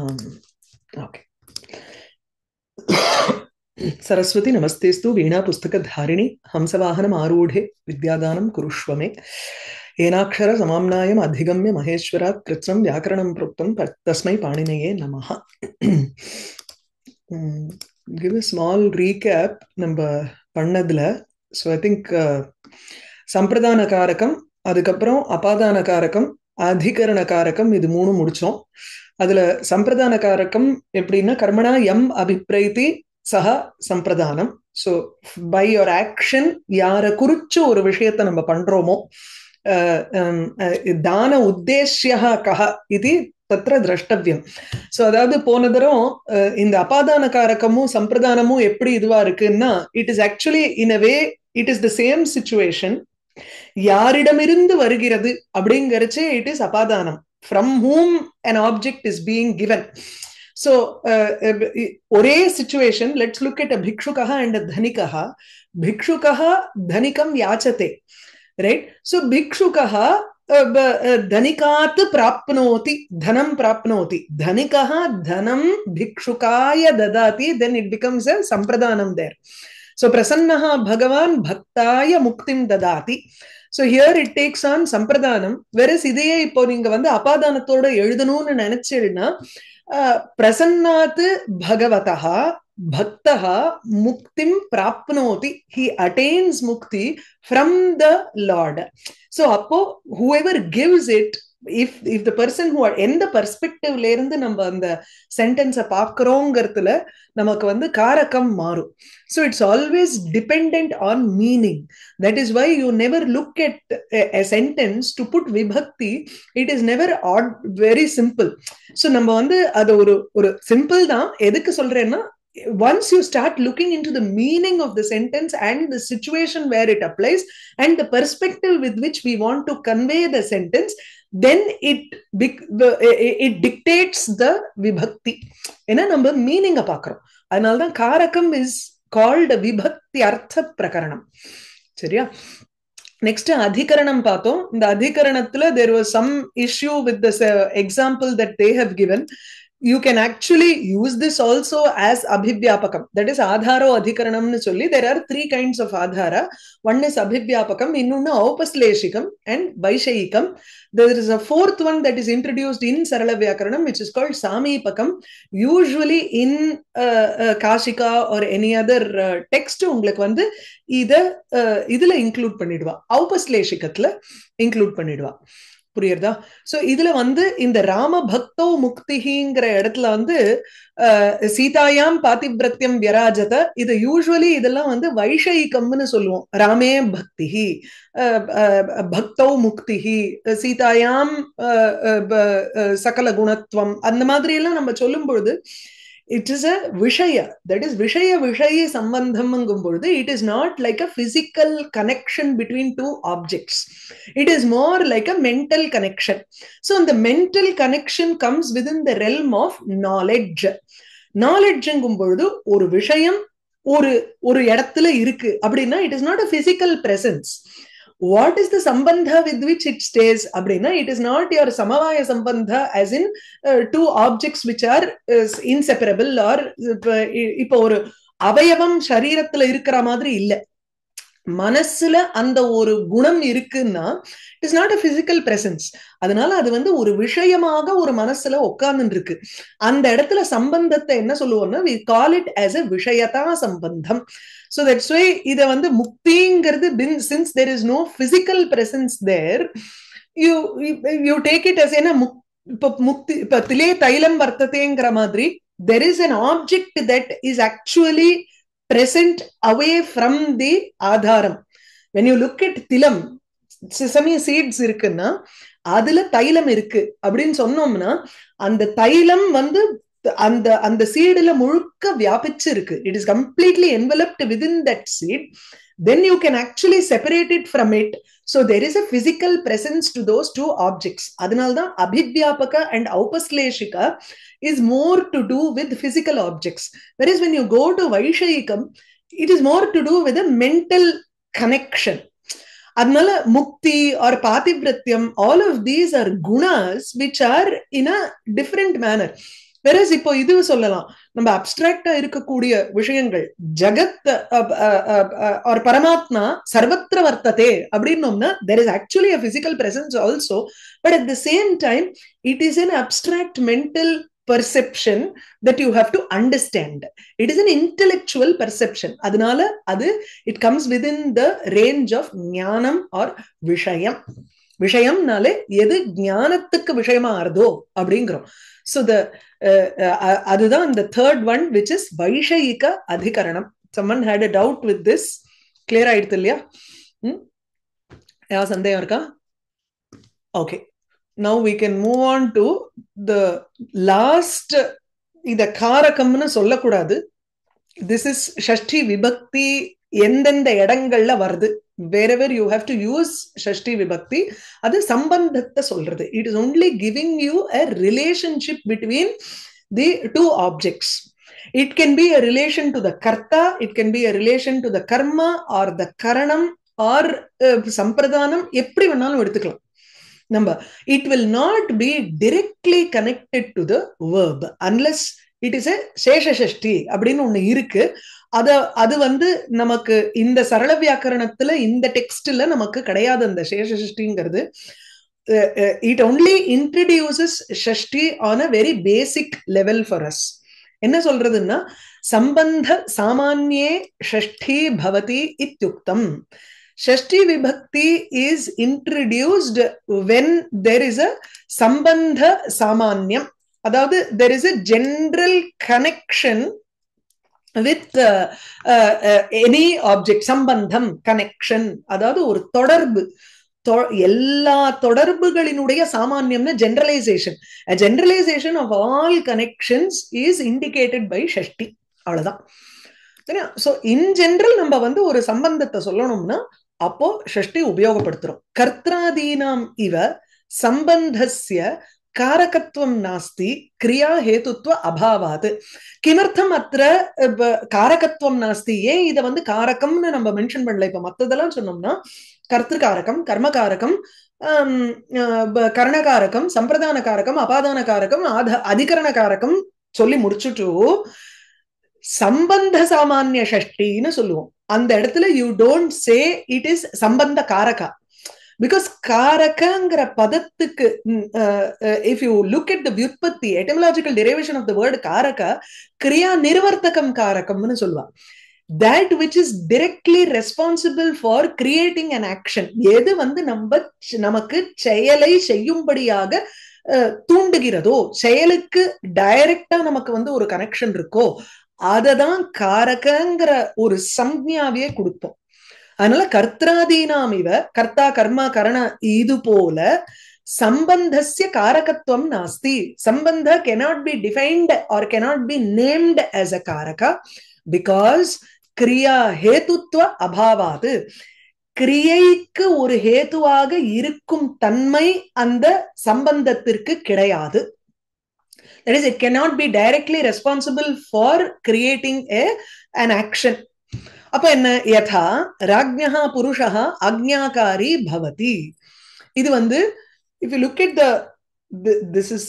Okay Saraswati नमस्तेस्तु वीणा पुस्तकधारिणि हंसवाहनमारूढे विद्यादानं कुरुष्व मे येनाक्षर समाम्नायम् अधिगम्य महेश्वरात् कृत्स्नं व्याकरणं प्रोक्तं तस्मै पाणिनये नमः give a small recap நம்ம பண்ணதுல ஸோ ஐ திங்க் சம்பிரதான காரகம் அதுக்கப்புறம் அபாதான காரகம் அதிகரண காரகம் இது மூணு முடிச்சோம் அதுல சம்பிரதான காரகம் எப்படின்னா கர்மணா எம் அபிப்பிரைத்தி சக சம்பிரதானம் ஸோ பை யோர் ஆக்ஷன் யாரை குறிச்சு ஒரு விஷயத்த நம்ம பண்றோமோ தான உத்தேசியா கஹ இது தத்திர திரஷ்டவியம் ஸோ அதாவது போன தரம் இந்த அபாதான காரகமும் சம்பிரதானமும் எப்படி இதுவா இருக்குன்னா it is actually in a way it is the same situation யாரிடமிருந்து வருகிறது அப்படிங்கிறச்சு இட் இஸ் அபாதானம் from whom an object is being given so ஒரே situation let's look at a பிக்ஷுகா அண்ட் தனிகா பிக்ஷுகா தனிகம் யாச்சதே ரைட் ஸோ பிக்ஷுகா धनिकात् प्राप्नोति धनं प्राप्नोति धनिकः धनं भिक्षुकाय ददाति देन् इट् बिकम्स् अ सम्प्रदानं देर् सो प्रसन्नः भगवान् भक्ताय मुक्तिं ददाति so here it takes on சம்பிரதானம் versus இதையே இப்போ நீங்க வந்து அபாதானத்தோட எழுதணும்னு நினைச்சீங்கன்னா பிரசன்னாத்து பகவதா பக்தா முக்திம் பிராப்னோதி ஹி அட்டைன்ஸ் முக்தி ஃப்ரம் த லார்ட் ஸோ அப்போ whoever gives it if if the person who எந்த பர்ஸ்பெக்டிவ்ல இருந்து நம்ம அந்த சென்டென்ஸை பார்க்குறோங்கிறதுல நமக்கு வந்து காரகம் மாறும் so it's always depend on meaning that is why you never look at a sentence to put விபக்தி it is never odd very simple so நம்ம வந்து அது ஒரு ஒரு சிம்பிள் தான் எதுக்கு சொல்றேன்னா once you start looking into the meaning of the sentence and the situation where it applies and the perspective with which we want to convey the sentence then it it dictates the vibhakti ஏன்னா நம்ம மீனிங்க பாக்குறோம் அதனாலதான் காரகம் is called விபக்தி அர்த்த பிரகரணம் சரியா next அதிகரணம் பார்த்தோம் இந்த அதிகரணத்துல there was some issue with the example that they have given you can actually use this also as abhivyapakam that is adharo adhikaranam nu solli there are three kinds of adhara one is abhivyapakam innonu aupasleshikam and vaishayikam there is a fourth one that is introduced in sarala vyakaranam which is called samipakam usually in uh, uh, kashika or any other uh, text உங்களுக்கு வந்து இத இதுல include பண்ணிடுவா ஔபஸ்லேஷிகத்துல include பண்ணிடுவா புரியுறதா so இதுல வந்து இந்த ராம பக்தோ முக்திங்கிற இடத்துல வந்து சீதாயாம் பாதிவிரத்தியம் வியராஜத இது யூஸ்வலி இதெல்லாம் வந்து வைஷயிகம்னு சொல்லுவோம் ராமே பக்தி பக்தௌ முக்தி சீதாயாம் சகல குணத்துவம் அந்த மாதிரி எல்லாம் நம்ம சொல்லும் பொழுது இட் இஸ் அ விஷய தட் இஸ் விஷய விஷய சம்பந்தம்ங்கும் பொழுது it is not like a physical connection between two objects it is more like a mental connection so அந்த mental connection comes within the realm of knowledge நாலெட்ஜுங்கும் பொழுது ஒரு விஷயம் ஒரு ஒரு இடத்துல இருக்கு அப்படின்னா it is not a physical presence what is the சம்பந்தா வித் விச் இட் ஸ்டேஸ் அப்படின்னா இட் இஸ் நாட் யுவர் சமவாய சம்பந்தா as in two objects which are inseparable R இப்போ ஒரு அவயவம் சரீரத்துல இருக்கிற மாதிரி இல்லை மனசுல அந்த ஒரு குணம் இருக்குன்னா it is not a physical presence அதனால அது வந்து ஒரு விஷயமாக ஒரு மனசுல உட்கார்ந்து இருக்கு அந்த இடத்துல சம்பந்தத்தை என்ன சொல்லுவோம்னா we call it as a விஷயதா சம்பந்தம் ஸோ தட்ஸ் வை இதை வந்து முக்திங்கிறது since there is no physical presence there you you take it as ஏன்னா இப்போ முக்தி இப்போ திலே தைலம் வர்த்ததேங்கிற மாதிரி there is an object that is actually present away from the ஆதாரம் when you look at திலம் சிசமி சீட்ஸ் இருக்குன்னா அதுல தைலம் இருக்கு அப்படின்னு சொன்னோம்னா அந்த தைலம் வந்து அந்த அந்த சீடுல முழுக்க வியாபிச்சு இருக்கு it is completely enveloped within that seed then you can actually separate it from it so there is a physical presence to those two objects அதனால்தான் அபிவியாபக அண்ட் ஔபஸ்லேஷிகா is more to do with physical objects. Whereas when you go to Vaishayikam, it is more to do with a mental connection. அதனால முக்தி or பாதிவிரத்தியம் all of these are குணாஸ் which are in a different manner whereas இப்போ இது சொல்லலாம் நம்ம அப்டிராக்டா இருக்கக்கூடிய விஷயங்கள் ஜகத் ஒரு பரமாத்மா சர்வத்திர வர்த்ததே அப்படின்னோம்னா there is actually a physical presence also but at the same time it is an abstract mental perception that you have to understand it is an intellectual perception அதனால அது it comes within the range of ஞானம் or விஷயம் விஷயம்னாலே எது ஞானத்துக்கு விஷயமா ஆறுதோ அப்படிங்கிறோம் so the அதுதான் இந்த தேர்ட் ஒன் விச் இஸ் வைஷயிக அதிகரணம் someone had a doubt with this clear ஆயிடுது இல்லையா ம் ஏதாவது சந்தேகம் இருக்கா okay now we can move on to the last இத காரகம்னு சொல்லக்கூடாது திஸ் இஸ் ஷஷ்டி விபக்தி எந்தெந்த இடங்கள்ல வருது whenever you have to use ஷஷ்டி விபக்தி அது சம்பந்தத்தை சொல்றது it is only giving you a relationship between the two objects it can be a relation to the கர்த்தா it can be a relation to the கர்மா ஆர் த கரணம் or சம்பிரதானம் எப்படி வேணாலும் எடுத்துக்கலாம் நம்ம it will not be directly connected to the verb unless it is a சேஷஷ்டி அப்படின்னு ஒண்ணு இருக்கு அத அது வந்து நமக்கு இந்த சரள வியாக்கரணத்துல இந்த டெக்ஸ்ட்ல நமக்கு கிடையாது அந்த சேஷஷ்டிங்கிறது இட் ஒன்லி இன்ட்ரடியூசஸ் ஷஷ்டி on a very basic level for as என்ன சொல்றதுன்னா சம்பந்த சாமானியே ஷஷ்டி பவதி இத்தியுக்தம் ஷஷ்டி விபக்தி is introduced when there is a சம்பந்த சாமானியம் அதாவது there is a general connection with any object சம்பந்தம் கனெக்ஷன் அதாவது ஒரு தொடர்பு எல்லா தொடர்புகளினுடைய சாமானியம்னு generalisation generalisation of all connections is indicated by ஷஷ்டி அவ்வளவுதான் சரியா சோ இன் ஜென்ரல் நம்ம வந்து ஒரு சம்பந்தத்தை சொல்லணும்னா அப்போ ஷஷ்டி உபயோகப்படுத்துறோம் கர்த்தாதீனாம் இவ சம்பந்தஸ்ய காரகத்துவம் நாஸ்தி கிரியா ஹேத்துத்வ அபாவாது கிமர்த்தம் அத்த காரகத்துவம் நாஸ்தி ஏன் இதை வந்து காரகம்னு நம்ம மென்ஷன் பண்ணல இப்ப மத்ததெல்லாம் சொன்னோம்னா கர்த்திருக்காரகம் கர்மகாரகம் கர்ணகாரகம் சம்பிரதான காரகம் அபாதான காரகம் அதிகரண காரகம் சொல்லி முடிச்சுட்டு சம்பந்த சாமானிய ஷஷ்டின்னு சொல்லுவோம் அந்த இடத்துல you don't say it is சம்பந்த காரகா பிகாஸ் காரகங்கிற பதத்துக்கு if you look at the வியுற்பத்தி etymological derivation of the word காரக கிரியா நிர்வர்த்தகம் காரகம்னு சொல்லுவா that which is directly responsible for creating an action எது வந்து நம்ம நமக்கு செயலை செய்யும்படியாக தூண்டுகிறதோ செயலுக்கு டைரக்டா நமக்கு வந்து ஒரு கனெக்ஷன் இருக்கோ அததான் காரகங்கிற ஒரு சம்ஞாவே கொடுப்போம் அதனால கர்த்தாதீனாம் இவ கர்த்தா கர்மா கரண இது போல சம்பந்தஸ்ய காரகத்துவம் நாஸ்தி சம்பந்த cannot be defined or cannot be named as a காரகா பிகாஸ் கிரியா ஹேத்துத்வ அபாவாது கிரியைக்கு ஒரு ஹேத்துவாக இருக்கும் தன்மை அந்த சம்பந்தத்திற்கு கிடையாது that is it cannot be directly responsible for creating a an action அப்ப என்ன யதா ராஜ்யா புருஷா அக்ஞாகாரி பவதி இது வந்து if you look it the this is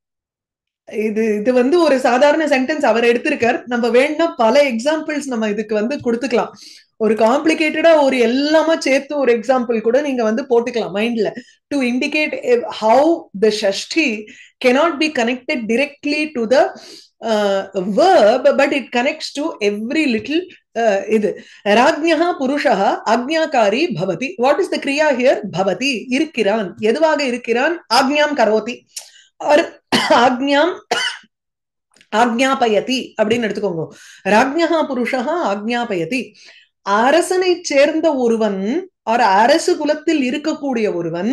இது இது வந்து ஒரு சாதாரண சென்டென்ஸ் அவர் எடுத்திருக்கார் நம்ம வேணும்னா பல எக்ஸாம்பிள்ஸ் நம்ம இதுக்கு வந்து கொடுத்துக்கலாம் ஒரு காம்ப்ளிகேட்டடா ஒரு எல்லாமே சேர்த்து ஒரு எக்ஸாம்பிள் கூட நீங்க வந்து போட்டுக்கலாம் மைண்ட்ல டு இண்டிகேட் ஹவு த ஷஷ்டி cannot be connected directly to the uh, verb but it connects to every little uh, இது ராஜ்யா புருஷா அக்ஞாகாரி பவதி வாட் இஸ் த கிரியா ஹியர் பவதி இருக்கிறான் எதுவாக இருக்கிறான் ஆக்ஞாம் கரோதி ஆர் ஆக்ஞாம் ஆக்ஞாபயதி அப்படின்னு எடுத்துக்கோங்க ராஜ்யா புருஷா ஆக்ஞாபயதி அரசனை சேர்ந்த ஒருவன் ஒரு அரசு குலத்தில் இருக்கக்கூடிய ஒருவன்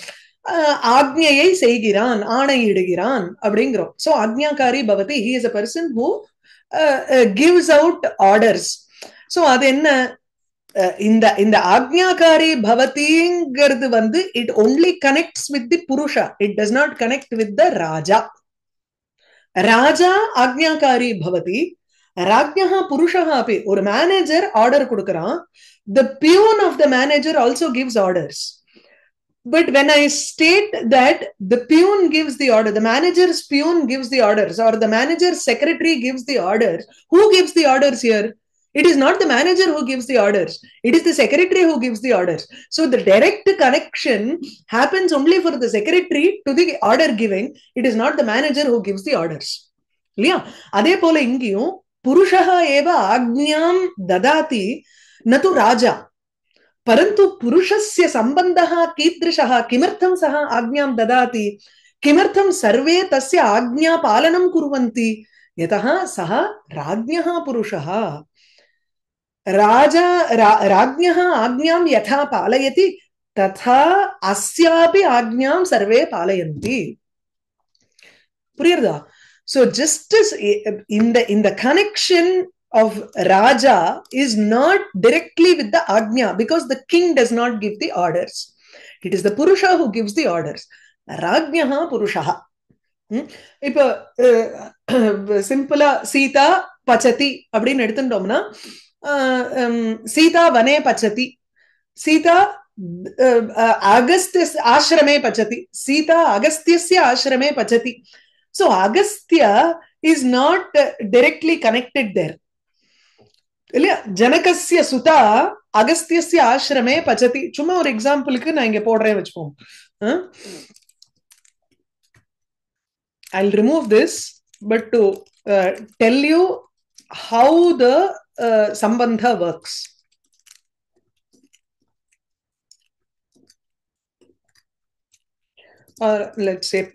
ஆக்ஞையை செய்கிறான் ஆணையிடுகிறான் அப்படிங்கிறோம் சோ ஆக்ஞாகாரி பவதி he is a person who gives out orders so அது என்ன இந்த இந்த ஆக்ஞாகாரி பவதிங்கிறது வந்து it only connects with the புருஷா it does not connect with the ராஜா ராஜா ஆக்ஞாகாரி பவதி ராஜ்யா புருஷா அப்படி ஒரு மேனேஜர் ஆர்டர் கொடுக்கறான் the peon of the manager also gives orders But when I state that the peon gives the order, the manager's peon gives the orders, or the manager's secretary gives the orders, who gives the orders here? It is not the manager who gives the orders. It is the secretary who gives the orders. So the direct connection happens only for the secretary to the order giving. It is not the manager who gives the orders. இல்லையா அதே போல இங்கேயும் புருஷா ஏவ ஆக்ஞாம் ததாதி நது ராஜா परन्तु पुरुषस्य सम्बन्धः कीदृशः किमर्थं सः आज्ञां ददाति किमर्थं सर्वे तस्य आज्ञापालनं कुर्वन्ति यतः सः राज्ञः पुरुषः राजा रा, राज्ञः आज्ञां यथा पालयति तथा अस्यापि आज्ञां सर्वे पालयन्ति புரியுறதா so justice in the in the connection of Raja is not directly with the Agnya because the king does not give the orders. It is the Purusha who gives the orders. Rajnyaha Purushaha. இப்போ சிம்பிளா சீதா பச்சதி அப்படின்னு எடுத்துட்டோம்னா சீதா வனே பச்சதி சீதா அகஸ்திய ஆசிரமே பச்சதி சீதா அகஸ்தியஸ்ய ஆசிரமே பச்சதி so Agastya is not directly connected there இல்லையா ஜனகசிய சுதா அகஸ்தியசிய ஆசிரமே பச்சதி சும்மா ஒரு எக்ஸாம்பிளுக்கு நான் இங்க போடுறேன் வச்சுப்போம் I remove this but to tell you how the சம்பந்த ஒர்க்ஸ் லெட் சே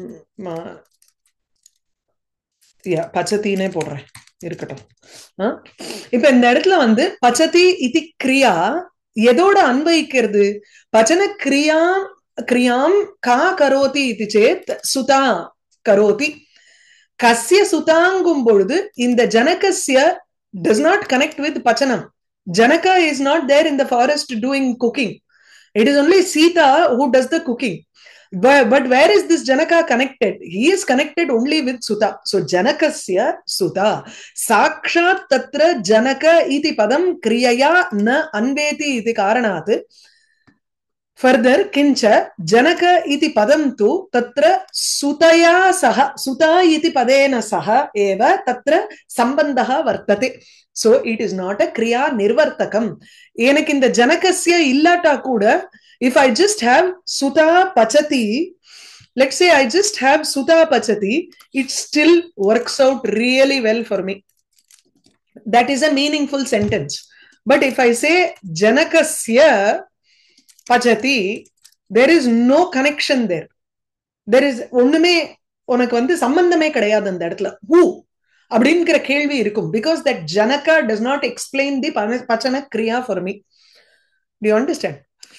பச்சத்தினே போடுறேன் இருக்கட்டும் இப்ப இந்த இடத்துல வந்து பச்சதி இது கிரியா எதோட அன்வயிக்கிறது பச்சன கிரியா கிரியாம் கா கரோதி இது சேத் சுதா கரோதி கசிய சுதாங்கும் பொழுது இந்த ஜனகசிய டஸ் நாட் கனெக்ட் வித் பச்சனம் Janaka is not there in the forest doing cooking it is only Sita who does the cooking But, but where is this Janaka connected? He is connected only with Suta. So Janakasya Suta. Sakshat tatra Janaka iti padam kriyaya na anveti iti karanat. Further, kincha Janaka iti padam tu tatra sutaya saha suta iti padena saha eva tatra sambandha vartate. So it is not a kriya nirvartakam. எனக்கு இந்த ஜனகசிய இல்லாட்டா கூட if I just have Suta Pachati, let's say I just have Suta Pachati, it still works out really well for me. That is a meaningful sentence. But if I say Janakasya Pachati, there is no connection there. There is ஒண்ணுமே உனக்கு வந்து சம்பந்தமே கிடையாது அந்த இடத்துல who அப்படிங்கிற கேள்வி இருக்கும் because that Janaka does not explain the பச்சன கிரியா ஃபார் மீ டு அண்டர்ஸ்டாண்ட்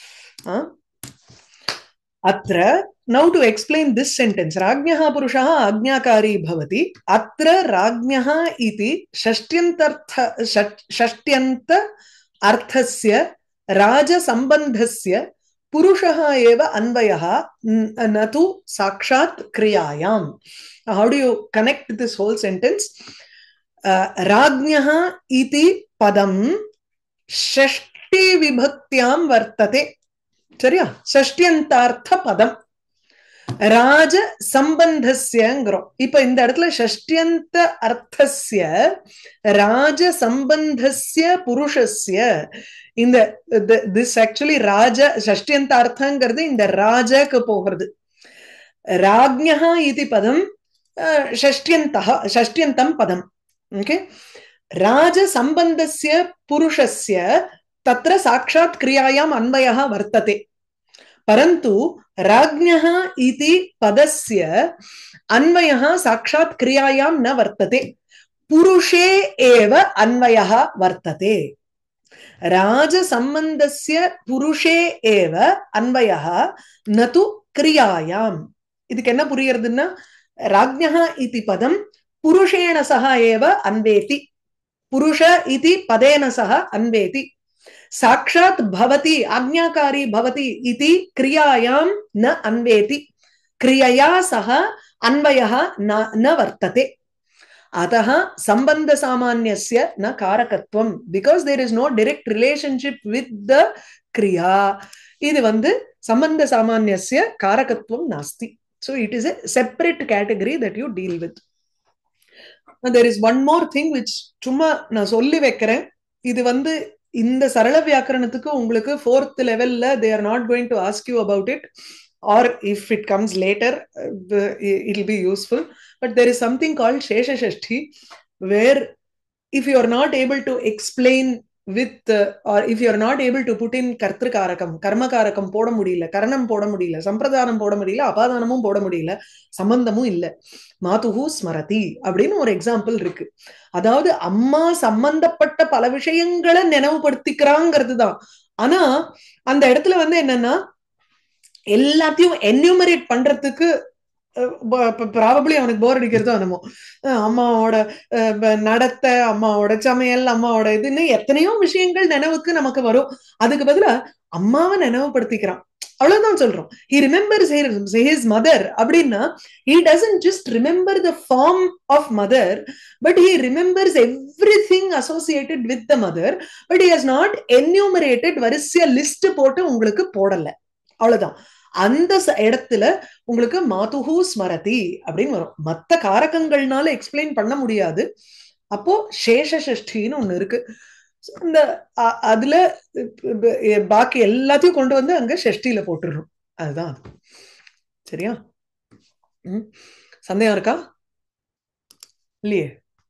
अत्र now to explain this sentence राज्ञः पुरुषः आज्ञाकारी भवति अत्र राज्ञः इति षष्ट्यन्तर्थ षष्ट्यन्त अर्थस्य राजसम्बन्धस्य पुरुषः एव अन्वयः न तु साक्षात् क्रियायाम् how do you connect this whole sentence राज्ञः इति पदं षष्टिविभक्त्यां वर्तते சரியா ஷஷ்டியந்தார்த்த பதம் ராஜ சம்பந்தஸ்யங்கிறோம் இப்ப இந்த இடத்துல ஷஷ்டியந்த அர்த்தஸ்ய ராஜ சம்பந்தஸ்ய புருஷஸ்ய இந்த திஸ் ஆக்சுவலி ராஜ ஷஷ்டியந்த அர்த்தங்கிறது இந்த ராஜக்கு போகிறது ராஜ்யா இது பதம் ஷஷ்டியந்தா ஷஷ்டியந்தம் பதம் ஓகே ராஜ சம்பந்தஸ்ய புருஷஸ்ய तत्र साक्षात् क्रियायाम् अन्वयः वर्तते परन्तु राज्ञः इति पदस्य अन्वयः साक्षात् क्रियायां न वर्तते पुरुषे एव अन्वयः वर्तते राजसम्बन्धस्य पुरुषे एव अन्वयः न तु क्रियायाम् இதுக்கு என்ன புரியறதுன்னா ராஜ்ஞः इति पदं पुरुषेण सह एव अन्वेति पुरुष इति पदेन सह अन्वेति साक्षात् भवति आज्ञाकारी भवति इति क्रियायां न अन्वेति क्रियया सह अन्वयः न न वर्तते अतः सम्बन्धसामान्यस्य न कारकत्वं because there is no direct relationship with the क्रिया இது வந்து சம்பந்த சாமானியசிய காரகத்துவம் நாஸ்தி so it is a separate category that you deal with there is one more thing which சும்மா நான் சொல்லி வைக்கிறேன் இது வந்து இந்த சரள வியாக்கரணத்துக்கு உங்களுக்கு ஃபோர்த் லெவல்ல they are not going to ask you about it or if it comes later it will be useful but there is something called சேஷஷ்டி where if you are not able to explain with uh, or if you are not able to put in கர்த்திருக்காரகம் கர்மகாரகம் போட முடியல கரணம் போட முடியல சம்பிரதானம் போட முடியல அபாதானமும் போட முடியல சம்பந்தமும் இல்ல மாதுஹு ஸ்மரதி அப்படின்னு ஒரு எக்ஸாம்பிள் இருக்கு அதாவது அம்மா சம்பந்தப்பட்ட பல விஷயங்களை நினைவுபடுத்திக்கிறாங்கிறது தான் ஆனா அந்த இடத்துல வந்து என்னன்னா எல்லாத்தையும் என்யூமரேட் பண்றதுக்கு ப்ராபப்ளி அவனுக்கு போர் அடிக்கிறதோ என்னமோ அம்மாவோட நடத்த அம்மாவோட சமையல் அம்மாவோட இதுன்னு எத்தனையோ விஷயங்கள் நினைவுக்கு நமக்கு வரும் அதுக்கு பதிலா அம்மாவை நினைவுபடுத்திக்கிறான் அவ்வளவுதான் சொல்றோம் ஹி ரிமெம்பர்ஸ் ஹிஸ் மதர் அப்படின்னா he doesn't just remember the form of mother but he remembers everything associated with the mother but he has not enumerated வரிசையா லிஸ்ட் போட்டு உங்களுக்கு போடல அவ்வளவுதான் அந்த இடத்துல உங்களுக்கு மாதுஹு ஸ்மரதி அப்படின்னு வரும் மத்த காரகங்கள்னால எக்ஸ்பிளைன் பண்ண முடியாது அப்போ சேஷ சஷ்டின்னு ஒண்ணு இருக்கு இந்த அதுல பாக்கி எல்லாத்தையும் கொண்டு வந்து அங்க ஷஷ்டியில போட்டுடுறோம் அதுதான் அது சரியா ம் சந்தேகம் இருக்கா இல்லையே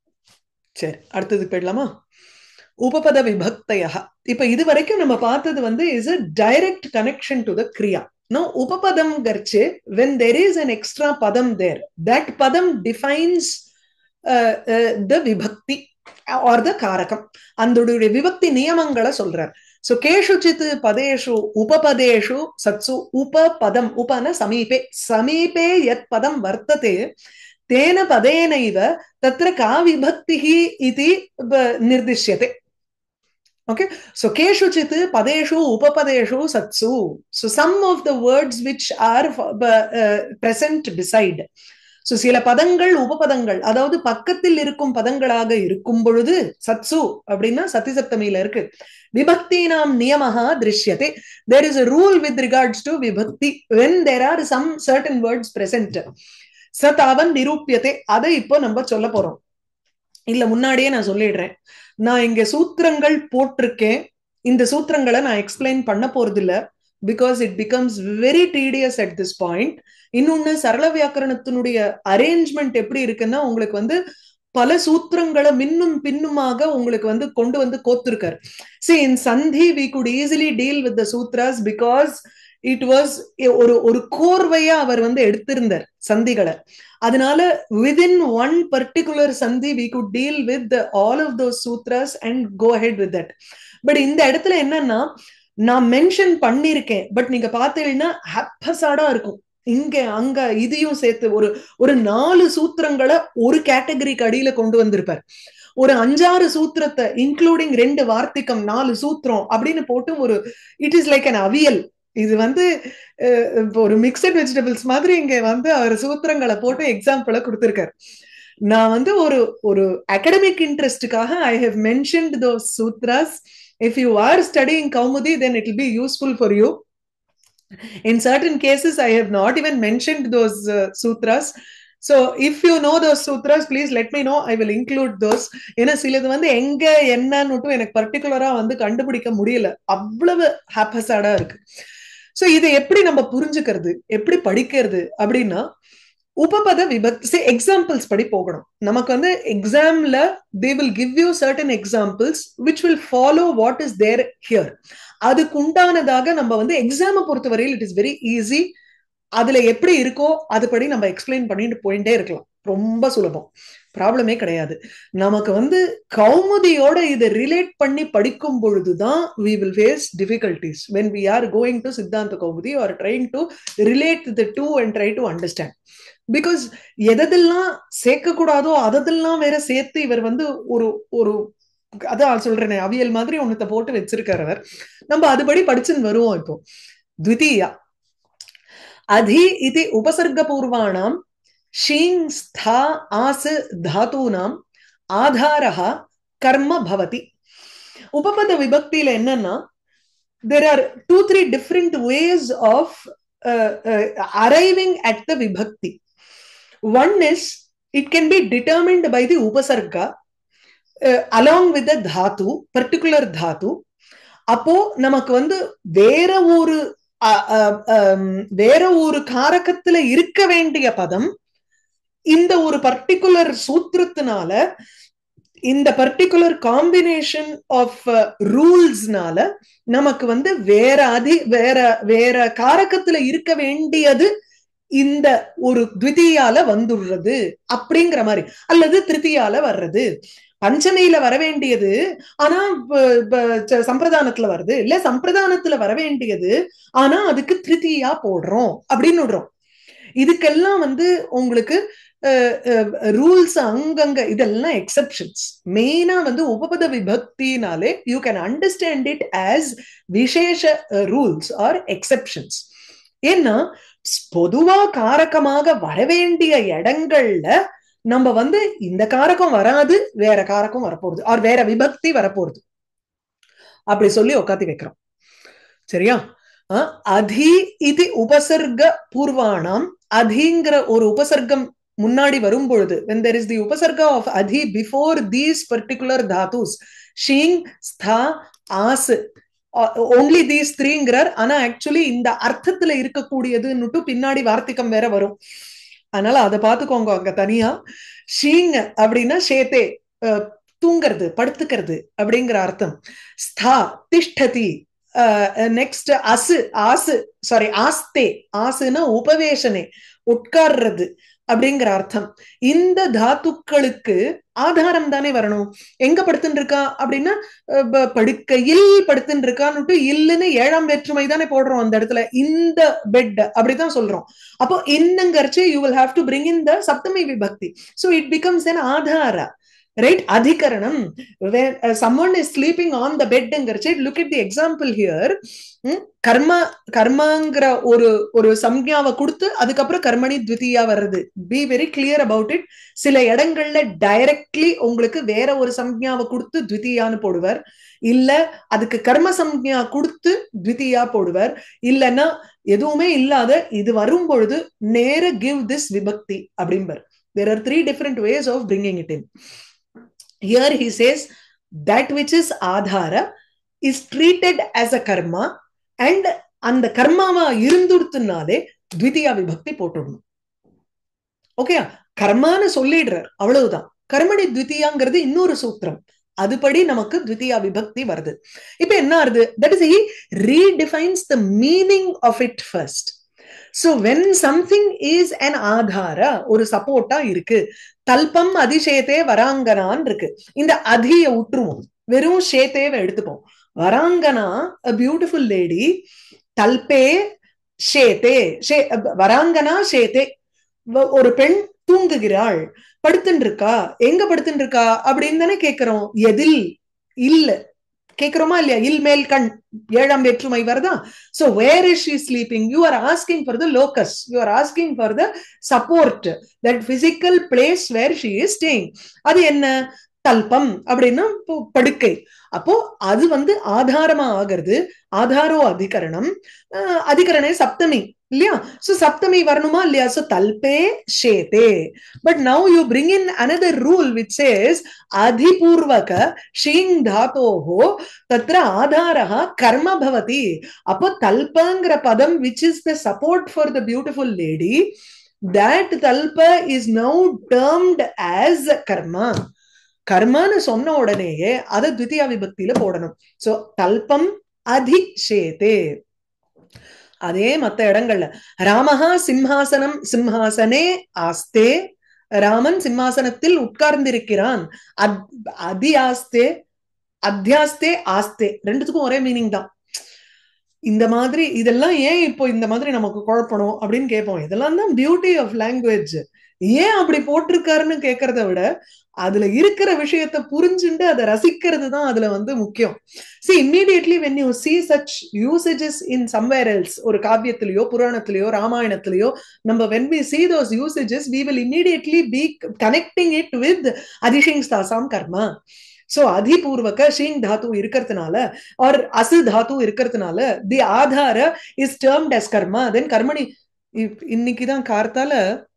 சரி அடுத்ததுக்கு போயிடலாமா உபபத விபக்தையா இப்ப இது வரைக்கும் நம்ம பார்த்தது வந்து is a direct connection to the கிரியா Now, upapadam garche, when there is an extra padam there, that padam defines uh, uh, the vibhakti or the karakam. அந்தோடைய விபக்தி நியமங்களை சொல்றார் சோ கேஷுச்சித் பதேஷு உபபதேஷு சத்சு உபபதம் உபன சமீபே சமீபே யத் பதம் வர்த்ததே தேன பதேனைவ தத்திர கா விபக்தி இது நிர்திஷ்யத்தை okay so keshuchit padeshu upapadeshu satsu so some of the words which are uh, present beside so சில பதங்கள் உபபதங்கள் அதாவது பக்கத்தில் இருக்கும் பதங்களாக இருக்கும் பொழுது சத்சு அப்படின்னா சத்தி சப்தமியில இருக்கு விபக்தி நாம் நியமஹா திருஷ்யத்தை there is a rule with regards to விபக்தி when there are some certain words present சதாவன் நிரூபியத்தை அதை இப்போ நம்ம சொல்ல போறோம் இல்ல முன்னாடியே நான் சொல்லிடுறேன் நான் இங்க சூத்திரங்கள் போட்டிருக்கேன் இந்த சூத்திரங்களை நான் எக்ஸ்பிளைன் பண்ண போறது இல்ல because it becomes very tedious at this point இன்னொன்னு சரள வியாக்கரணத்தினுடைய அரேஞ்ச்மெண்ட் எப்படி இருக்குன்னா உங்களுக்கு வந்து பல சூத்திரங்களை மின்னும் பின்னுமாக உங்களுக்கு வந்து கொண்டு வந்து கோத்திருக்காரு சி இன் சந்தி we could easily deal with the சூத்ராஸ் பிகாஸ் இட் வாஸ் ஒரு ஒரு கோர்வையா அவர் வந்து எடுத்திருந்தார் சந்திகளை அதனால விதின் ஒன் பர்டிகுலர் சந்தி we could deal with all of those சூத்ராஸ் and go ahead with that but இந்த இடத்துல என்னன்னா நான் மென்ஷன் பண்ணிருக்கேன் பட் நீங்க பார்த்தீங்கன்னா ஹப்பசாடா இருக்கும் இங்க அங்க இதையும் சேர்த்து ஒரு ஒரு நாலு சூத்திரங்களை ஒரு கேட்டகரிக்கு அடியில கொண்டு வந்திருப்பார் ஒரு அஞ்சாறு சூத்திரத்தை இன்க்ளூடிங் ரெண்டு வார்த்திகம் நாலு சூத்திரம் அப்படின்னு போட்டு ஒரு it is like an aviyal இது வந்து ஒரு மிக்சட் வெஜிடபிள்ஸ் மாதிரி இங்க வந்து அவர் சூத்திரங்களை போட்டு எக்ஸாம்பிள கொடுத்திருக்காரு நான் வந்து ஒரு ஒரு அகடமிக் இன்ட்ரெஸ்டுக்காக ஐ ஹவ் மென்ஷன்ட் தோஸ் சூத்ராஸ் if you are studying Kaumudi then it will be useful for you in certain cases i have not even mentioned those uh, sutras so if you know those sutras please let me know i will include those ஏன்னா சிலது வந்து எங்க என்னன்னு எனக்கு பர்டிகுலரா வந்து கண்டுபிடிக்க முடியல அவ்வளவு ஹாப்பஸாடா இருக்கு சோ இதை எப்படி நம்ம புரிஞ்சுக்கிறது எப்படி படிக்கிறது அப்படின்னா உபபத விபக்தி எக்ஸாம்பிள்ஸ் படி போகணும் நமக்கு வந்து எக்ஸாம்ல they will give you certain examples which will follow what is there here அதுக்கு உண்டானதாக நம்ம வந்து எக்ஸாமை பொறுத்தவரையில் இட் இஸ் வெரி ஈஸி அதுல எப்படி இருக்கோ அதுபடி நம்ம எக்ஸ்பிளைன் பண்ணிட்டு போயிட்டே இருக்கலாம் ரொம்ப சுலபம் ப்ராப்ளமே கிடையாது நமக்கு வந்து கௌமுதியோட இதை ரிலேட் பண்ணி படிக்கும் பொழுதுதான் we will face difficulties when we are going to Siddhanta Kaumudi or trying to relate the two and try to understand because எதெல்லாம் சேர்க்கக்கூடாதோ அதெல்லாம் வேற சேர்த்து இவர் வந்து ஒரு ஒரு அதான் சொல்றேனே அவியல் மாதிரி ஒன்னத்தை போட்டு வச்சிருக்காரு அவர் நம்ம அதுபடி படிச்சுன்னு வருவோம் இப்போ த்விதீயா அதி இது உபசர்க பூர்வாணாம் ஷீங் ஸ்தா ஆசு தாத்தூனாம் ஆதாரா கர்ம பவதி உபபத விபக்தியில என்னன்னா there are two three different ways of uh, uh, arriving at the vibhakti one is it can be determined by the upasarga uh, along with the dhatu particular dhatu அப்போ நமக்கு வந்து வேற ஒரு வேற ஒரு காரகத்துல இருக்க வேண்டிய பதம் இந்த ஒரு பர்டிகுலர் சூத்திரத்தினால இந்த பர்டிகுலர் காம்பினேஷன் ஆஃப் ரூல்ஸ்னால நமக்கு வந்து வேற அதி வேற வேற காரகத்துல இருக்க வேண்டியது இந்த ஒரு த்விதியால வந்துடுறது அப்படிங்கிற மாதிரி அல்லது திருத்தியால வர்றது பஞ்சமியில வர வேண்டியது ஆனா சம்பிரதானத்துல வருது இல்ல சம்பிரதானத்துல வர வேண்டியது ஆனா அதுக்கு திருத்தியா போடுறோம் அப்படின்னு விடுறோம் இதுக்கெல்லாம் வந்து உங்களுக்கு ரூல்ஸ் அங்கங்க இதெல்லாம் எக்ஸப்ஷன்ஸ் மெயினா வந்து உபபத விபக்தினாலே you can understand it as விசேஷ ரூல்ஸ் ஆர் எக்ஸப்ஷன்ஸ் ஏன்னா பொதுவா காரகமாக வரவேண்டிய இடங்கள்ல நம்ம வந்து இந்த காரகம் வராது வேற காரகம் வரப்போகுது ஆர் வேற விபக்தி வரப்போகுது அப்படி சொல்லி உட்காத்தி வைக்கிறோம் சரியா அதி இது உபசர்க பூர்வானாம் அதிங்கிற ஒரு உபசர்க்கம் முன்னாடி வரும் பொழுது when there is the உபசர்கா of adhi before these particular dhatus ஷீங் ஸ்தா ஆஸ் ஓன்லி தீஸ் த்ரீங்கிறார் ஆனா ஆக்சுவலி இந்த அர்த்தத்துல இருக்கக்கூடியதுன்னுட்டு பின்னாடி வார்த்திகம் வேற வரும் அதனால அதை பார்த்துக்கோங்க அங்க தனியா ஷீங் அப்படின்னா ஷேத்தே தூங்கிறது படுத்துக்கிறது அப்படிங்கிற அர்த்தம் ஸ்தா திஷ்டதி நெக்ஸ்ட் அசு ஆசு சாரி ஆஸ்தே ஆசுனா உபவேசனே உட்கார்றது அப்படிங்கிற அர்த்தம் இந்த தாத்துக்களுக்கு ஆதாரம் தானே வரணும் எங்க படுத்துட்டு இருக்கா அப்படின்னா படுக்கையில் படுத்துட்டு இருக்கான்னு இல்லுன்னு ஏழாம் வேற்றுமை தானே போடுறோம் அந்த இடத்துல இந்த பெட் அப்படிதான் சொல்றோம் அப்போ இன்னங்கரிச்சு you will have to bring in the சப்தமி விபக்தி ஸோ இட் பிகம்ஸ் என் ஆதாரா ரைட் அதிகரணம் someone is sleeping on the பெட்ங்கிறச்சு look it the example here கர்மா கர்மாங்கிற ஒரு ஒரு சம்யாவை கொடுத்து அதுக்கப்புறம் கர்மணி த்விதியா வர்றது be very clear about it சில இடங்கள்ல டைரக்ட்லி உங்களுக்கு வேற ஒரு சம்யாவை கொடுத்து த்விதியான்னு போடுவார் இல்ல அதுக்கு கர்ம சம்யா கொடுத்து த்விதியா போடுவார் இல்லைன்னா எதுவுமே இல்லாத இது வரும் பொழுது நேர கிவ் திஸ் விபக்தி அப்படிம்பார் there are three different ways of bringing it in here he says that which is ஆதார இஸ் ட்ரீட்டட் ஆஸ் அ கர்மா அண்ட் அந்த கர்மாவா இருந்துடுத்துனாலே த்விதியா விபக்தி போட்டுடணும் ஓகேயா கர்மான்னு சொல்லிடுறார் அவ்வளவுதான் கர்மணி த்விதியாங்கிறது இன்னொரு சூத்திரம் அதுபடி நமக்கு த்விதியா விபக்தி வருது இப்ப என்ன ஆறுது that is he redefines the meaning of it first so when something is an ஆதார ஒரு சப்போர்ட்டா இருக்கு தல்பம் அதிசயத்தே வராங்கனான் இருக்கு இந்த அதிய உற்றுவோம் வெறும் ஷேத்தேவை எடுத்துப்போம் வராங்கனா அ பியூட்டிஃபுல் லேடி தல்பே ஷேதே ஷே வராங்கனா ஷேதே ஒரு பெண் தூங்குகிறாள் படுத்துட்டு இருக்கா எங்க படுத்துட்டு இருக்கா அப்படின்னு தானே கேக்குறோம் எதில் இல்ல கேக்குறோமா இல்லையா இல் மேல் கண் ஏழாம் வேற்றுமை வருதா so where is she sleeping you are asking for the locus you are asking for the support that physical place where she is staying அது என்ன தல்பம் அப்படின்னா படுக்கை அப்போ அது வந்து ஆதாரமா ஆகிறது ஆதாரோ அதிகரணம் அதிகரணே சப்தமி இல்லையா சோ சப்தமி வரணுமா இல்லையா சோ தல்பே ஷேதே but now you bring in another rule which says அதிபூர்வக ஷீங் தாத்தோஹோ தத்ர ஆதாரः கர்ம பவதி அப்போ தல்பங்கிற பதம் which is the support for the beautiful lady that தல்ப இஸ் நவ் டேர்ம்ட் ஆஸ் கர்மா கர்மான்னு சொன்ன உடனேயே அதை துவித்தியா விபக்தியில போடணும் சோ தல்பம் அதிஷேதே அதே மத்த இடங்கள்ல ராமஹா சிம்ஹாசனம் சிம்ஹாசனே ஆஸ்தே ராமன் சிம்மாசனத்தில் உட்கார்ந்திருக்கிறான் அதி ஆஸ்தே அத்தியாஸ்தே ஆஸ்தே ரெண்டுத்துக்கும் ஒரே மீனிங் தான் இந்த மாதிரி இதெல்லாம் ஏன் இப்போ இந்த மாதிரி நமக்கு குழப்பணும் அப்படின்னு கேட்போம் இதெல்லாம் தான் பியூட்டி ஆஃப் லாங்குவேஜ் ஏன் அப்படி போட்டிருக்காருன்னு கேட்கறத விட அதுல இருக்கிற விஷயத்த புரிஞ்சுட்டு அதை ரசிக்கிறது தான் அதுல வந்து முக்கியம் see immediately when you see such usages in somewhere else ஒரு காவியத்திலேயோ புராணத்திலேயோ ராமாயணத்திலேயோ நம்ம when we see those usages we will immediately be connecting it with அதிஷிங் ஸ்தாசாம் கர்மா சோ அதிபூர்வக ஷீங் தாத்து இருக்கிறதுனால ஆர் அசு தாத்து இருக்கிறதுனால தி ஆதார இஸ் டேர்ம்ட் அஸ் கர்மா தென் கர்மணி இன்னைக்கு தான் கார்த்தால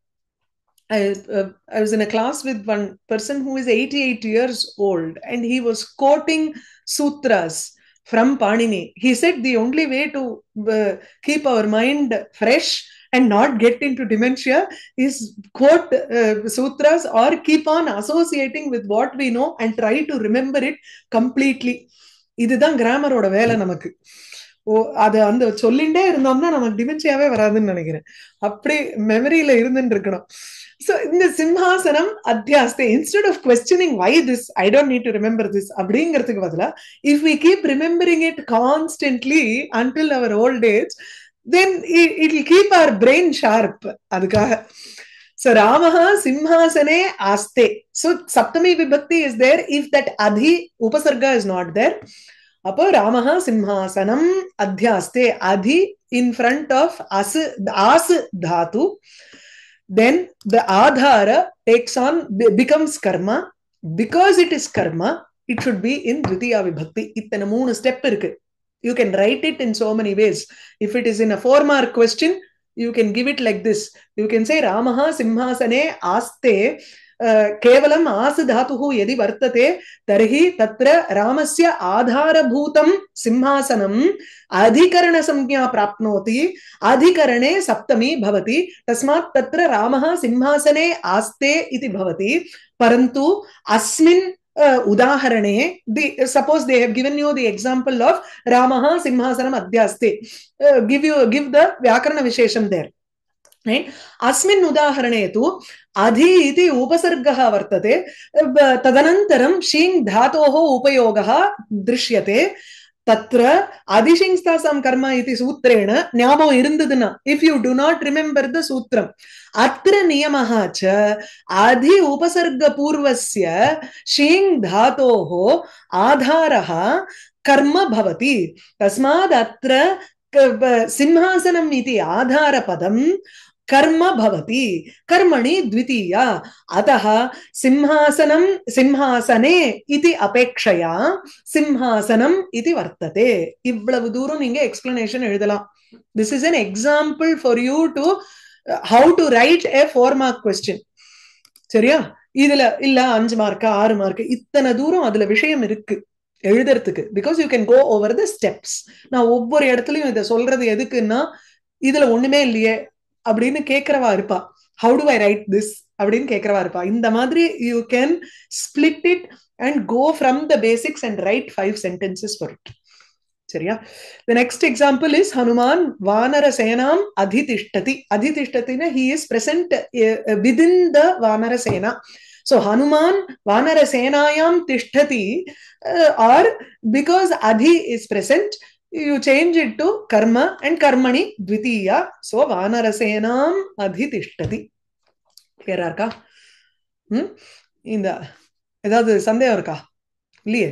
I, uh, I was in a class with one person who is 88 years old and he was quoting sutras from Panini. He said the only way to uh, keep our mind fresh and not get into dementia is quote uh, sutras or keep on associating with what we know and try to remember it completely. இதுதான் கிராமரோட வேலை நமக்கு ஓ அது அந்த சொல்லிண்டே இருந்தோம்னா நமக்கு டிமென்ஷியாவே வராதுன்னு நினைக்கிறேன் அப்படி மெமரியில இருந்துட்டு இருக்கணும் ஸோ இந்த சிம்ஹாசனம் அத்தியாஸ்தே instead of questioning why this I don't need to remember this அப்படிங்கிறதுக்கு பதிலா if we keep remembering it constantly until our old age then it will keep our brain sharp அதுக்காக So Ramaha Simhasane Aste. So Saptami Vibhakti is there if that Adhi Upasarga is not there. Apo Ramaha Simhasanam Adhyaste Adhi in front of As As Dhatu. Then the Adhara takes on becomes karma. Because it is karma, it should be in Dvitiya Vibhakti. இத்தனை மூணு step இருக்கு You can write it in so many ways. If it is in a four mark question, you can give it like this you can say ramaha simhasane aste केवलम् आस धातुः यदि वर्तते तर्हि तत्र रामस्य आधारभूतं सिंहासनम् अधिकरणसंज्ञा प्राप्नोति अधिकरणे सप्तमी भवति तस्मात् तत्र रामः सिंहासने आस्ते इति भवति परन्तु अस्मिन् uh, उदाहरणे the suppose they have given you the example of ramah simhasanam adhyaste uh, give you give the vyakarana vishesham there right अस्मिन् उदाहरणे तु अधि इति उपसर्गः वर्तते तदनन्तरं शीङ् धातोः उपयोगः दृश्यते तत्र அதிசிங்ஸ்தாசாம் கர்மா இது சூத்திரேण ஞாபகம் இருந்ததுன்னா if you do not remember the சூத்திரம் அத்திர நியமः च अधि उपसर्गपूर्वस्य शीङ् धातोः आधारः कर्म भवति तस्मात् अत्र सिंहासनम् इति आधारपदं कर्म भवति कर्मणि द्वितीया अतः सिंहासनं सिंहासने इति अपेक्षया सिंहासनम् इति वर्तते इவ்வளவு தூரம் நீங்க எக்ஸ்பிளனேஷன் எழுதலாம் this is an example for you to how to write a four mark question சரியா இதுல இல்ல அஞ்சு மார்க் ஆறு மார்க் இத்தனை தூரம் அதுல விஷயம் இருக்கு எழுதுறதுக்கு because you can go over the steps நான் ஒவ்வொரு இடத்துலயும் இதை சொல்றது எதுக்குன்னா இதுல ஒண்ணுமே இல்லையே அப்படின்னு கேட்கிறவா இருப்பா how do I write this அப்படின்னு கேட்கிறவா இருப்பா இந்த மாதிரி you can split it and go from the basics and write five sentences for it சரியா the next example is Hanuman வானர சேனாம் அதிதிஷ்டதி அதிதிஷ்டத்தின he is present within the வானர சேனா So Hanuman Vanara Senayam Tishtati uh, or because Adhi is present, you change it to Karma and Karmani Dvitiya. So Vanara Senam Adhi Tishtati. Clear இருக்கா ம் இந்த ஏதாவது சந்தேகம் இருக்கா இல்லையே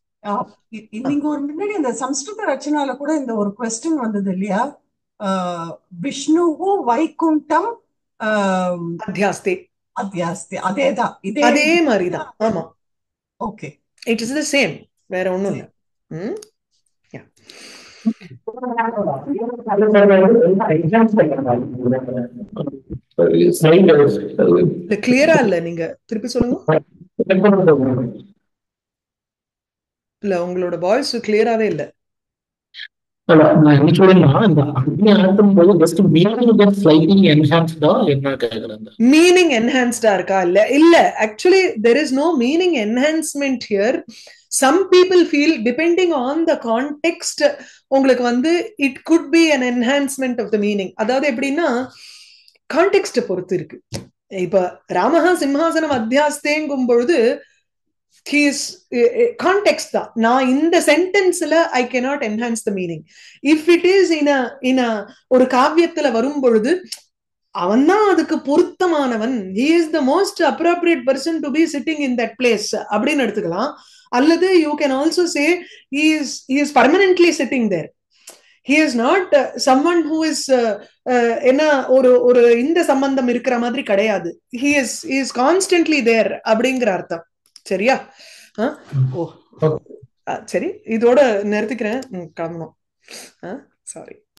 நீங்க ஒரு முன்னாடி இந்த சம்ஸ்கிருத ரச்சனால கூட இந்த ஒரு கொஸ்டின் வந்தது இல்லையா விஷ்ணுவும் வைகுண்டம் அத்தியாஸ்தே அத்தியாஸ்தி அதேதான் இதே அதே மாதிரிதான் ஆமா okay it is the same வேற ஒண்ணும் இல்ல ம் இல்ல கிளியரா இல்ல நீங்க திருப்பி சொல்லுங்க இல்ல உங்களோட வாய்ஸ் கிளியராவே இல்ல நான் என்ன சொல்றேன்னா இந்த அக்னி ஆட்டும் போது ஜஸ்ட் மீனிங் ஸ்லைட்லி என்ஹான்ஸ்டா என்ன கேக்குறேன் மீனிங் என்ஹான்ஸ்டா இருக்கா இல்ல இல்ல actually there is no meaning enhancement here some people feel depending on the context உங்களுக்கு வந்து it could be an enhancement of the meaning அதாவது எப்படின்னா கான்டெக்ட் பொறுத்து இருக்கு இப்ப ராமஹா சிம்ஹாசனம் அத்தியாஸ்தேங்கும் பொழுது கான்டெக்ட் தான் நான் இந்த சென்டென்ஸ்ல I cannot enhance the meaning if it is in in ஒரு காவியத்துல வரும் பொழுது அவன் தான் அதுக்கு பொருத்தமானவன் he is the most appropriate person to be sitting in that place அப்படின்னு எடுத்துக்கலாம் அல்லது you can also say is is permanently sitting there he is not someone who is என்ன ஒரு ஒரு இந்த சம்பந்தம் இருக்கிற மாதிரி கிடையாது he is is constantly there அப்படிங்கிற அர்த்தம் சரியா ஆ? ஓ Okay. ஆ, சரி இதோட நிறுத்திக்கிறேன் ம், கிளம்பணும் சாரி